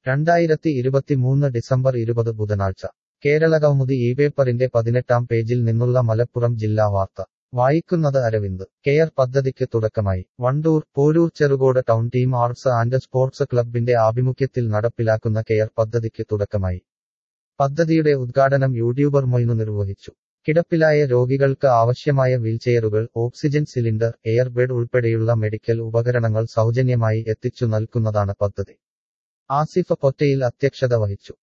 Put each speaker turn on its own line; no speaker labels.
രണ്ടായിരത്തി ഇരുപത്തിമൂന്ന് ഡിസംബർ ഇരുപത് ബുധനാഴ്ച കേരളകൗമുദി ഈ പേപ്പറിന്റെ പതിനെട്ടാം പേജിൽ നിന്നുള്ള മലപ്പുറം ജില്ലാ വാർത്ത വായിക്കുന്നത് അരവിന്ദ് കെയർ പദ്ധതിക്ക് തുടക്കമായി Wandoor Poroor Cherukode town team arts and sports ക്ലബിന്റെ ആഭിമുഖ്യത്തിൽ നടപ്പിലാക്കുന്ന കെയർ പദ്ധതിക്ക് തുടക്കമായി പദ്ധതിയുടെ ഉദ്ഘാടനം യൂട്യൂബർ മൊയ്നു നിർവഹിച്ചു കിടപ്പിലായ രോഗികൾക്ക് ആവശ്യമായ വീൽചെയറുകൾ ഓക്സിജൻ സിലിണ്ടർ എയർ ബെഡ് ഉൾപ്പെടെയുള്ള മെഡിക്കൽ ഉപകരണങ്ങൾ സൗജന്യമായി എത്തിച്ചു നൽകുന്നതാണ് പദ്ധതി ആസിഫ് പൊറ്റയിൽ അധ്യക്ഷത വഹിച്ചു